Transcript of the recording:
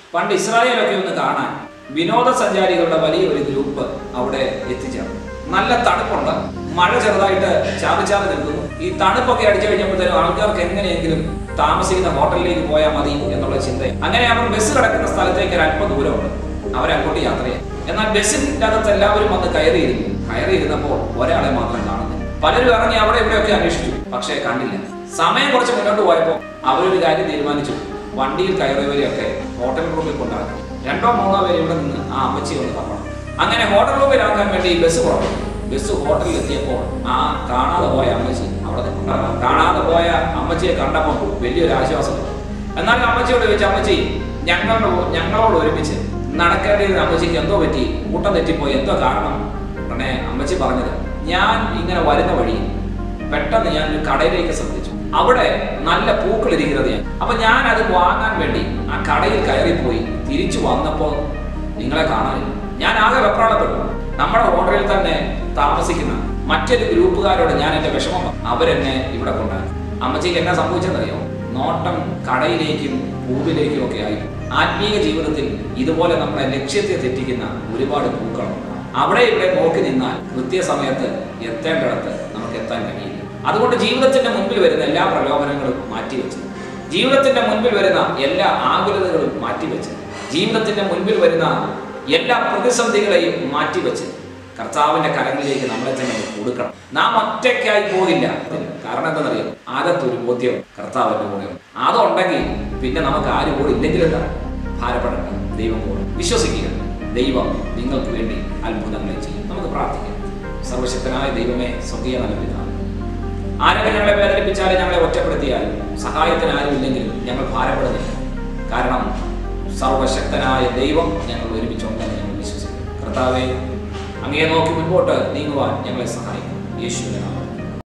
പണ്ട് ഇസ്രായേലൊക്കെ ഒന്ന് കാണാൻ വിനോദസഞ്ചാരികളുടെ വലിയ ഒരു ഗ്രൂപ്പ് അവിടെ എത്തിച്ചേർന്നു നല്ല തണുപ്പുണ്ട് മഴ ചെറുതായിട്ട് ചാറി ചാറി നിൽക്കുന്നു ഈ തണുപ്പൊക്കെ അടിച്ചു കഴിഞ്ഞപ്പോഴത്തേനും ആൾക്കാർക്ക് എങ്ങനെയെങ്കിലും താമസിക്കുന്ന ഹോട്ടലിലേക്ക് പോയാൽ മതി എന്നുള്ള ചിന്ത അങ്ങനെ അവർ ബസ് കിടക്കുന്ന സ്ഥലത്തേക്ക് ഒരു അല്പം ദൂരമുണ്ട് അവരങ്ങോട്ട് യാത്ര ചെയ്യാം എന്നാൽ ബസ്സിന്റെ അകത്ത് എല്ലാവരും വന്ന് കയറിയിരുന്നു കയറിയിരുന്നപ്പോൾ ഒരാളെ മാത്രം കാണുന്നു പലരും ഇറങ്ങി അവിടെ ഇവിടെയൊക്കെ അന്വേഷിച്ചു പക്ഷേ കണ്ടില്ല സമയം കുറച്ച് മുന്നോട്ട് പോയപ്പോൾ അവരൊരു കാര്യം തീരുമാനിച്ചു വണ്ടിയിൽ കയറിയവരെയൊക്കെ ഹോട്ടൽ റൂമിൽ കൊണ്ടാക്കി രണ്ടോ മൂന്നോ പേര് ഇവിടെ നിന്ന് ആ അമ്മച്ചിയെ ഒന്ന് തപ്പണം അങ്ങനെ ഹോട്ടൽ റൂമിലാക്കാൻ വേണ്ടി ബസ് പുറപ്പെട്ടു ബസ് ഹോട്ടലിൽ എത്തിയപ്പോൾ ആ കാണാതെ പോയ അമ്മച്ചി അവിടെ നിൽപ്പുണ്ടായിരുന്നു. കാണാതെ പോയ അമ്മച്ചിയെ കണ്ടപ്പോൾ വലിയൊരു ആശ്വാസം എന്നാൽ അമ്മച്ചിയോട് ചോദിച്ചു അമ്മച്ചി ഞങ്ങളോട് ഞങ്ങളോട് ഒരുമിച്ച് നടക്കേണ്ടിയിരുന്ന അമ്മച്ചിക്ക് എന്തോ പറ്റി കൂട്ടം തെറ്റിപ്പോയി എന്തോ കാരണം ഉടനെ അമ്മച്ചി പറഞ്ഞത് ഞാൻ ഇങ്ങനെ വരുന്ന വഴി പെട്ടെന്ന് ഞാൻ ഒരു കടയിലേക്ക് ശ്രദ്ധിച്ചു അവിടെ നല്ല പൂക്കൾ ഇരിക്കുന്നത് ഞാൻ അപ്പൊ ഞാൻ അത് വാങ്ങാൻ വേണ്ടി ആ കടയിൽ കയറിപ്പോയി തിരിച്ചു വന്നപ്പോൾ നിങ്ങളെ കാണാനില്ല ഞാൻ ആകെ വെപ്രാളപ്പെട്ടു നമ്മുടെ ഹോട്ടലിൽ തന്നെ താമസിക്കുന്ന മറ്റൊരു ഗ്രൂപ്പുകാരോട് ഞാൻ എന്റെ വിഷമം പറഞ്ഞു. അവരെന്നെ ഇവിടെ കൊണ്ടാക്കി അമ്മച്ചിക്ക് എന്നാ സംഭവിച്ചെന്നറിയോ നോട്ടം കടയിലേക്കും പൂവിലേക്കും ഒക്കെ ആയി ആത്മീയ ജീവിതത്തിൽ ഇതുപോലെ നമ്മുടെ ലക്ഷ്യത്തെ തെറ്റിക്കുന്ന ഒരുപാട് പൂക്കളുണ്ട് അവിടെ ഇവിടെ നോക്കി നിന്നാൽ കൃത്യസമയത്ത് എത്തേണ്ടിടത്ത് നമുക്ക് എത്താൻ കഴിയില്ല അതുകൊണ്ട് ജീവിതത്തിന്റെ മുൻപിൽ വരുന്ന എല്ലാ പ്രലോഭനങ്ങളും മാറ്റിവെച്ച് ജീവിതത്തിന്റെ മുൻപിൽ വരുന്ന എല്ലാ ആകുലതകളും മാറ്റിവെച്ച് ജീവിതത്തിന്റെ മുൻപിൽ വരുന്ന എല്ലാ പ്രതിസന്ധികളെയും മാറ്റിവെച്ച് കർത്താവിന്റെ കരങ്ങളിലേക്ക് നമ്മളെ തന്നെ കൊടുക്കണം നാം ഒറ്റയ്ക്കായി പോകില്ല കാരണം എന്താണെന്നറിയാം ആകത്തൊരു ബോധ്യം കർത്താവിന്റെ കൂടെ അതുണ്ടെങ്കിൽ പിന്നെ നമുക്ക് ആരും കൂടെ ഇല്ലെങ്കിൽ എന്താ ഭാരപ്പെടേണ്ട ദൈവം കൂടെ വിശ്വസിക്കുക ദൈവം നിങ്ങൾക്ക് വേണ്ടി അത്ഭുതങ്ങളെ ചെയ്യും നമുക്ക് പ്രാർത്ഥിക്കാം സർവശക്തനായ ദൈവമേ സ്വർഗീയ നല്ല പിതാവേ ആരൊക്കെ ഞങ്ങളെ വേദനിപ്പിച്ചാലും ഞങ്ങളെ ഒറ്റപ്പെടുത്തിയാലും സഹായത്തിന് ആരും ഇല്ലെങ്കിലും ഞങ്ങൾ ഭാരപ്പെടുന്നില്ല കാരണം സർവശക്തനായ ദൈവം ഞങ്ങൾ ഒരുമിച്ചുണ്ടെന്ന് ഞങ്ങൾ വിശ്വസിക്കുന്നു കർത്താവെ അങ്ങേ നോക്കി മുൻപോട്ട് നീങ്ങുവാൻ ഞങ്ങളെ സഹായിക്കും യേശുവിനെ നാമത്തിൽ